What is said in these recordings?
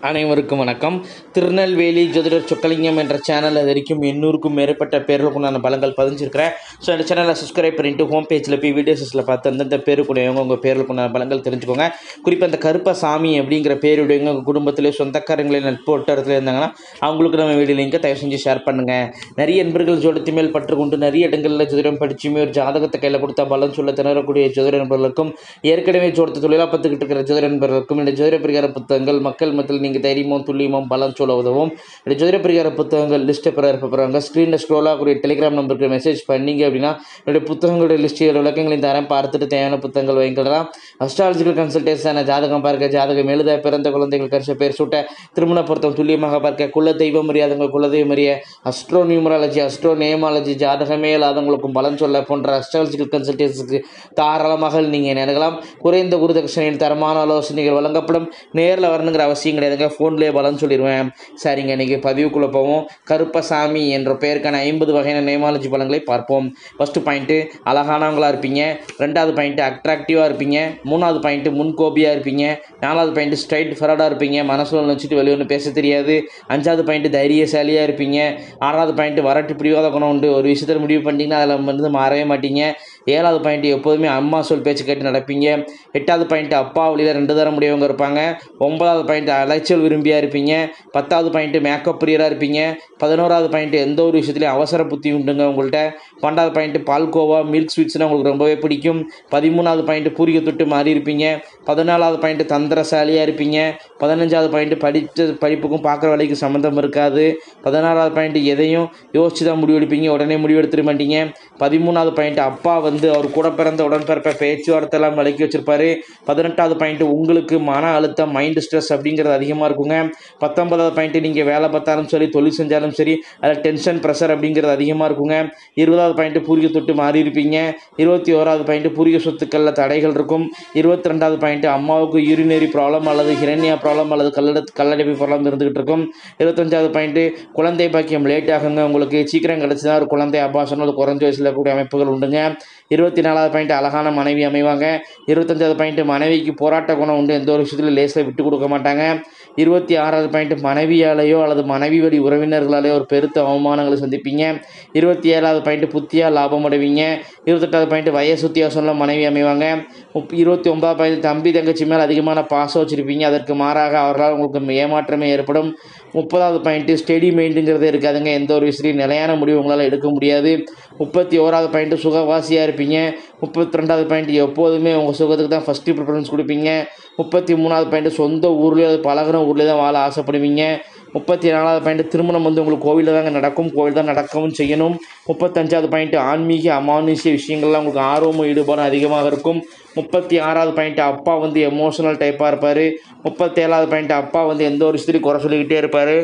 அனைவருக்கும் வணக்கம் திருநெல்வேலி ஜோதிடர் சொக்கலிங்கம் என்ற சேனல் அது வரைக்கும் எண்ணூறுக்கும் மேற்பட்ட பேர்களுக்கு நான் பலங்கள் பதிஞ்சிருக்கிறேன் ஸோ இந்த சேனலை சப்ஸ்கிரைப் பண்ணிட்டு ஹோம் பேஜில் போய் வீடியோஸில் பார்த்து அந்தந்த பேருக்குடையவங்க உங்கள் பேர்களுக்கு நான் பலங்கள் தெரிஞ்சுக்கோங்க குறிப்பாக அந்த கருப்பசாமி அப்படிங்கிற பேருடையவங்க உங்கள் குடும்பத்திலே சொந்தக்காரங்களே நட்பு வட்டாரத்தில் இருந்தாங்கன்னா அவங்களுக்கு நம்ம வீடியோ லிங்கை தயவு செஞ்சு ஷேர் பண்ணுங்கள் நிறைய நண்பர்கள் ஜோடத்து மேல் பற்று கொண்டு நிறைய இடங்களில் ஜோதிடம் படிச்சுமே ஒரு ஜாதகத்தை கையில் கொடுத்தா பலன் சொல்ல திணறக்கூடிய ஜோதிட நண்பர்களுக்கும் ஏற்கனவே ஜோடத்து தொழிலாக பார்த்துக்கிட்டு இருக்கிற ஜோதிட நண்பர்களுக்கும் இந்த ஜோதிட பிரிகார புத்தகங்கள் மக்கள் மத்தியில் நீங்கள் தைரியமும் துல்லியமும் பலன் சொல்ல உதவும் இந்த ஜோதிட பிரிகார புத்தகங்கள் லிஸ்ட்டை பெற போகிறாங்க ஸ்க்ரீனில் ஸ்க்ரோல் ஆகக்கூடிய டெலிகிராம் நம்பருக்கு மெசேஜ் பண்ணீங்க அப்படின்னா என்னுடைய புத்தகங்களுடைய லிஸ்ட்டு விளக்கங்களையும் தரேன் பார்த்துட்டு தேவையான புத்தகங்கள் வாங்கிக்கலாம் அஸ்ட்ராலஜிக்கல் கன்சல்டேஷன் ஜாதகம் பார்க்க ஜாதகம் எழுத பிறந்த குழந்தைகள் கரிச பேர் சூட்ட திருமண பொருத்தம் துல்லியமாக பார்க்க குல தெய்வம் அறியாதவங்க குலதெய்வம் அறிய அஸ்ட்ரோ நியூமராலஜி அஸ்ட்ரோ நேமாலஜி ஜாதகமே இல்லாதவங்களுக்கும் பலன் சொல்ல போன்ற அஸ்ட்ராலஜிக்கல் கன்சல்டேஷனுக்கு தாராளமாக நீங்கள் நினைக்கலாம் குறைந்த குருதட்சணையில் தரமான ஆலோசனைகள் வழங்கப்படும் நேரில் வரணுங்கிற அவசியம் கிடையாதுங்க ஃபோன்லேயே பலன் சொல்லிடுவேன் சரிங்க இன்றைக்கி பதிவுக்குள்ளே போவோம் கருப்பசாமி என்ற பெயருக்கான ஐம்பது வகையான நேமாலஜி பலன்களை பார்ப்போம் ஃபஸ்ட்டு பாயிண்ட்டு அழகானவங்களாக இருப்பீங்க ரெண்டாவது பாயிண்ட்டு அட்ராக்டிவாக இருப்பீங்க மூணாவது பாயிண்ட்டு முன்கோபியாக இருப்பீங்க நாலாவது பாயிண்ட்டு ஸ்ட்ரைட் ஃபரடாக இருப்பீங்க மனசில் வச்சுட்டு வெளியே ஒன்று பேச தெரியாது அஞ்சாவது பாயிண்ட்டு தைரியசாலியாக இருப்பீங்க ஆறாவது பாயிண்ட்டு வரட்டு பிடிவாத குணம் உண்டு ஒரு விஷயத்தில் முடிவு பண்ணிட்டீங்கன்னா அதில் வந்து மாறவே மாட்டீங்க ஏழாவது பாயிண்ட் எப்போதுமே அம்மா சொல் பேச்சு கேட்டு நடப்பீங்க எட்டாவது பாயிண்ட் அப்பா வழியில் ரெண்டு தர முடியவங்க இருப்பாங்க ஒன்பதாவது பாயிண்ட் அலைச்சல் விரும்பியாக இருப்பீங்க பத்தாவது பாயிண்ட் மேக்கப் பிரியராக இருப்பீங்க பதினோராவது பாயிண்ட் எந்த ஒரு விஷயத்துலையும் அவசர புத்தி உண்டுங்க உங்கள்கிட்ட பன்னெண்டாவது பாயிண்ட் பால்கோவா மில்க் ஸ்வீட்ஸ்னால் உங்களுக்கு ரொம்பவே பிடிக்கும் பதிமூணாவது பாயிண்ட் பூரிகை தொட்டு மாறி இருப்பீங்க பதினாலாவது பாயிண்ட் தந்திரசாலியாக இருப்பீங்க பதினஞ்சாவது பாயிண்ட் படித்த படிப்புக்கும் பார்க்குற வேலைக்கு சம்மந்தம் இருக்காது பதினாறாவது பாயிண்ட் எதையும் யோசிச்சு தான் முடிவெடுப்பீங்க உடனே முடிவெடுத்துட மாட்டீங்க பதிமூணாவது பாயிண்ட் அப்பா வந்து அவர் கூட பிறந்த உடன்பிறப்பை பேச்சுவார்த்தை எல்லாம் விலக்கி வச்சிருப்பாரு பதினெட்டாவது பாயிண்ட் உங்களுக்கு மன அழுத்தம் மைண்ட் ஸ்ட்ரெஸ் அப்படிங்கிறது அதிகமாக இருக்குங்க பத்தொன்பதாவது பாயிண்ட் நீங்கள் வேலை பார்த்தாலும் சரி தொழில் செஞ்சாலும் சரி அதில் டென்ஷன் ப்ரெஷர் அப்படிங்கிறது அதிகமாக இருக்குங்க இருபதாவது பாயிண்ட் பூர்வீக தொட்டு மாறி இருப்பீங்க இருபத்தி ஓராவது பாயிண்ட் பூர்வீக சொத்துக்களில் தடைகள் இருக்கும் இருபத்தி ரெண்டாவது பாயிண்ட் அம்மாவுக்கு யூரினரி ப்ராப்ளம் அல்லது ஹிரண்யா ப்ராப்ளம் அல்லது கல்லட கல்லடைப்பு ப்ராப்ளம் இருந்துகிட்டு இருக்கும் இருபத்தஞ்சாவது பாயிண்ட்டு குழந்தை பாக்கியம் லேட் ஆகுங்க உங்களுக்கு சீக்கிரம் கிடச்சிதான் ஒரு குழந்தை அபாசனம் அது குறைஞ்ச வயசில் இருக்கக்கூடிய அமைப்புகள் உண்டுங்க இருபத்தி நாலாவது பாயிண்ட் அழகான மனைவி அமைவாங்க இருபத்தஞ்சாவது பாயிண்ட் மனைவிக்கு போராட்ட குணம் உண்டு எந்த ஒரு விஷயத்துலையும் லேசில் விட்டு கொடுக்க மாட்டாங்க இருபத்தி ஆறாவது பாயிண்ட் மனைவியாலேயோ அல்லது மனைவி வழி உறவினர்களாலேயோ ஒரு பெருத்த அவமானங்களை சந்திப்பீங்க இருபத்தி ஏழாவது பாயிண்ட் புத்தியாக லாபம் அடைவீங்க இருபத்தெட்டாவது பாயிண்ட் வயசு வித்தியாசம்ல மனைவி அமைவாங்க முப் இருபத்தி ஒன்பதாவது பாயிண்ட் தம்பி தங்கச்சி மேல் அதிகமான பாசம் வச்சுருப்பீங்க அதற்கு மாறாக அவர்களால் உங்களுக்கு ஏமாற்றமே ஏற்படும் முப்பதாவது பாயிண்ட்டு ஸ்டெடி மைண்டுங்கிறதே இருக்காதுங்க எந்த ஒரு விஷயத்தையும் நிலையான முடிவு உங்களால் எடுக்க முடியாது முப்பத்தி ஓராவது பாயிண்ட்டு சுகவாசியாக இருப்பீங்க முப்பத்தி ரெண்டாவது பாயிண்ட் எப்போதுமே உங்கள் சுகத்துக்கு தான் ஃபஸ்ட்டு ப்ரிஃபரன்ஸ் கொடுப்பீங்க முப்பத்தி மூணாவது பாயிண்ட்டு சொந்த ஊர்லேயே அது பழகின ஊர்லேயே தான் வாழ ஆசைப்படுவீங்க முப்பத்தி நாலாவது பாயிண்ட் திருமணம் வந்து உங்களுக்கு கோவிலில் தாங்க நடக்கும் கோவில் தான் நடக்கவும் செய்யணும் முப்பத்தஞ்சாவது பாயிண்ட் ஆன்மீக அமானுஷ்ய விஷயங்கள்லாம் உங்களுக்கு ஆர்வமும் ஈடுபாடும் அதிகமாக இருக்கும் முப்பத்தி ஆறாவது பாயிண்ட் அப்பா வந்து எமோஷனல் டைப்பாக இருப்பார் முப்பத்தேழாவது பாயிண்ட் அப்பா வந்து எந்த ஒரு விஷயத்துலையும் குறை சொல்லிக்கிட்டே இருப்பார்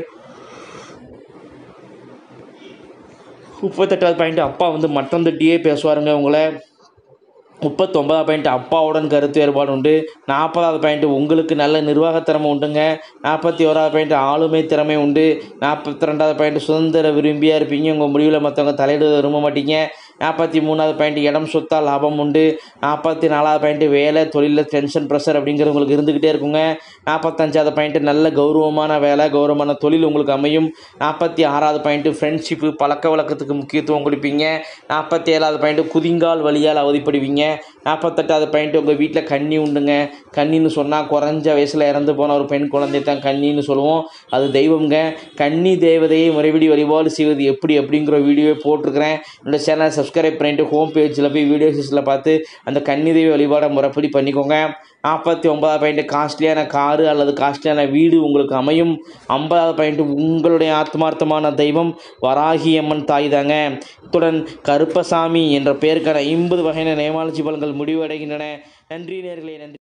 முப்பத்தெட்டாவது பாயிண்ட் அப்பா வந்து மட்டம் தட்டியே பேசுவாருங்க உங்களை முப்பத்தொம்பதாவது பாயிண்ட் அப்பாவுடன் கருத்து வேறுபாடு உண்டு நாற்பதாவது பாயிண்ட் உங்களுக்கு நல்ல நிர்வாகத்திறமை உண்டுங்க நாற்பத்தி ஓராவது பாயிண்ட் ஆளுமை திறமை உண்டு நாற்பத்தி ரெண்டாவது பாயிண்ட் சுதந்திர விரும்பியாக இருப்பீங்க உங்கள் முடிவில் மற்றவங்க தலையிட விரும்ப மாட்டீங்க நாற்பத்தி மூணாவது பாயிண்ட் இடம் சொத்தா லாபம் உண்டு நாற்பத்தி நாலாவது பாயிண்ட் வேலை தொழிலில் டென்ஷன் ப்ரெஷர் அப்படிங்கிறது உங்களுக்கு இருந்துக்கிட்டே இருக்குங்க நாற்பத்தஞ்சாவது பாயிண்ட் நல்ல கௌரவமான வேலை கௌரவமான தொழில் உங்களுக்கு அமையும் நாற்பத்தி ஆறாவது பாயிண்ட்டு ஃப்ரெண்ட்ஷிப்பு பழக்க வழக்கத்துக்கு முக்கியத்துவம் கொடுப்பீங்க நாற்பத்தி ஏழாவது பாயிண்ட்டு குதிங்கால் வழியால் அவதிப்படுவீங்க நாற்பத்தெட்டாவது பாயிண்ட் உங்கள் வீட்டில் கன்னி உண்டுங்க கன்னின்னு சொன்னால் குறைஞ்ச வயசில் இறந்து போன ஒரு பெண் குழந்தை தான் கன்னின்னு சொல்லுவோம் அது தெய்வம்ங்க கன்னி தேவதையை முறைப்படி வழிபாடு செய்வது எப்படி அப்படிங்கிற வீடியோவை போட்டிருக்கிறேன் என்னோடய சேனலை சப்ஸ்கிரைப் பண்ணிட்டு ஹோம் பேஜில் போய் வீடியோஸில் பார்த்து அந்த கன்னி தெய்வ வழிபாடை முறைப்படி பண்ணிக்கோங்க நாற்பத்தி ஒன்பதாவது பாயிண்ட் காஸ்ட்லியான காரு அல்லது காஸ்ட்லியான வீடு உங்களுக்கு அமையும் ஐம்பதாவது பாயிண்ட் உங்களுடைய ஆத்மார்த்தமான தெய்வம் வராகி அம்மன் தாய் தாங்க இத்துடன் கருப்பசாமி என்ற பெயருக்கான ஐம்பது வகையான நேமாலஜி பலன்கள் முடிவடைகின்றன நன்றி நேர்களே நன்றி